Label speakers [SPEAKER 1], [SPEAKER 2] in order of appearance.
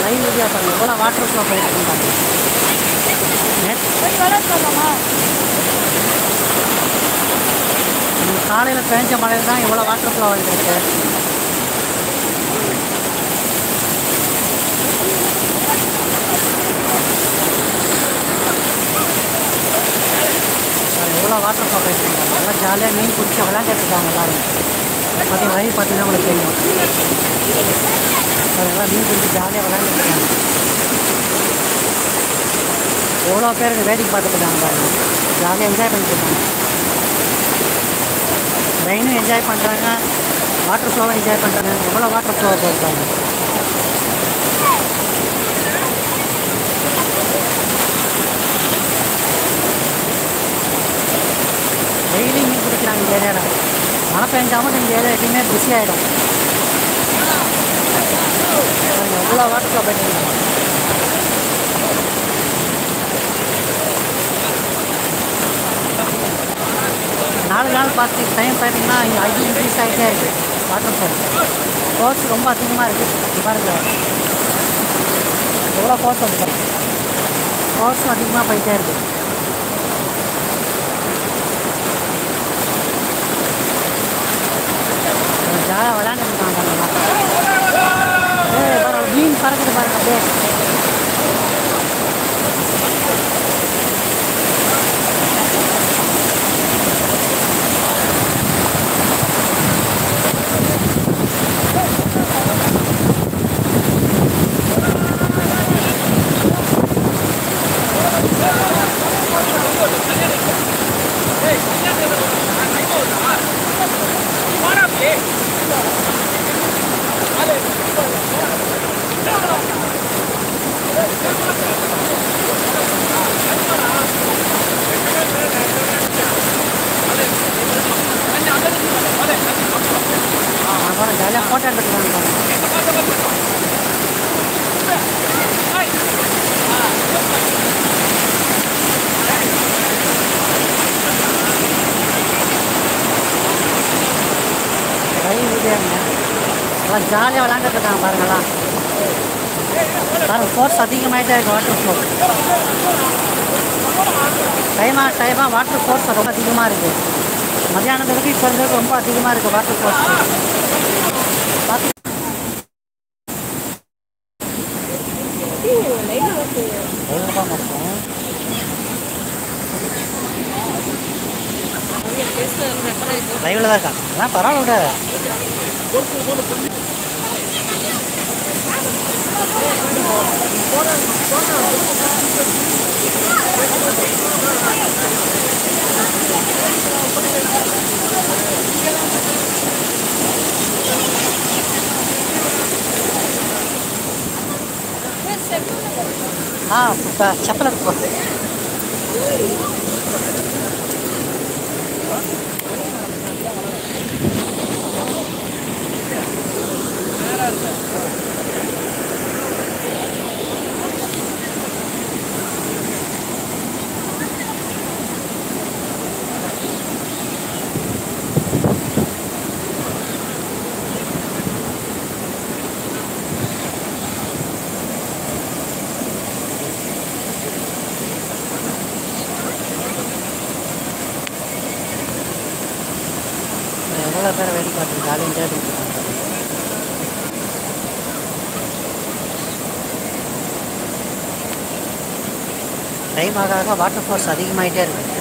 [SPEAKER 1] Live video பாருங்க எவ்வளோ water flow போயிட்டு இருந்தாங்க காலையில் பேஞ்ச மழையில் தான் இவ்வளோ வாட்டர் ஃப்ளோ வந்துருக்கு எவ்வளோ வாட்டர் ஃப்ளோ போயிட்டு இருக்காங்க நல்லா ஜாலியாக மீன் பிடிச்சி விளையாண்டுட்டு இருக்காங்க எல்லாரும் பார்த்தீங்கன்னா லைவ் பார்த்தீங்கன்னா உங்களுக்கு தெரியும் அதெல்லாம் மீன் பிடிச்சி ஜாலியாக விளையாண்டுட்டு இருக்காங்க எவ்வளோ பேர் வேடிக்கை பார்த்துட்டு இருக்காங்க பாருங்க ஜாலியாக என்ஜாய் பண்ணிட்டு இருக்காங்க ரெயினும் என்ஜாய் பண்ணுறாங்க வாட்டர் ஃப்ளோவும் என்ஜாய் பண்ணுறாங்க எவ்வளோ வாட்டர் ஃப்ளோ போயிருக்காங்க டெய்லி மீன் பிடிக்கிறாங்க இந்த ஏரியாவில் மழை பெஞ்சாமல் இந்த ஏரியா எப்பயுமே பிஸி ஆகிடும் எவ்வளோ வாட்டர் ஃப்ளோ போயிட்டு இருக்காங்க நாலு நாள் பார்த்து டைம் பார்த்தீங்கன்னா இங்கே அது இன்க்ரீஸ் ஆகிட்டே இருக்குது வாட்டர் ஃபால் ஃபோர்ஸ் ரொம்ப அதிகமாக இருக்குது பாருங்க எவ்வளோ ஃபோர்ஸ் வந்து பாருங்க ஃபோர்ஸும் அதிகமாக போயிட்டே இருக்குது ஜாலியாக விளையாண்டுட்டு இருக்காங்க பாருங்க ஏ பாருங்க மீன் பறக்குது பாருங்க அப்படியே பாருங்க ஜாலியாக ஃபோட்டோ எடுத்துக்கிறாங்க பாருங்க கை வீடியோங்க எல்லாம் ஜாலியாக விளாண்டுட்டு இருக்காங்க பாருங்கலாம் பாருங்க ஃபோர்ஸ் அதிகமாகிட்டே இருக்கு வாட்டர் ஃப்ளோ டைமாக டைமாக வாட்டர் ஃபோர்ஸ் ரொம்ப அதிகமாக இருக்குது மத்தியானத்துக்கு இப்போ இருந்தது ரொம்ப அதிகமாக இருக்குது வாட்டர் ஃபோர்ஸ் பார்த்து எவ்வளோ மாட்டோம் லைவில் தான் இருக்கான் அதான் பரவாயில்ல விட ఆ, ఒక చెప్పలేదు పో. எவ்வளோ பேர் வேடிக்கை பார்த்து ஜாலியாக என்ஜாய் பண்ணிட்டு இருக்காங்க டைம் ஆக ஆக வாட்டர் ஃபோர்ஸ் அதிகமாகிட்டே இருக்கு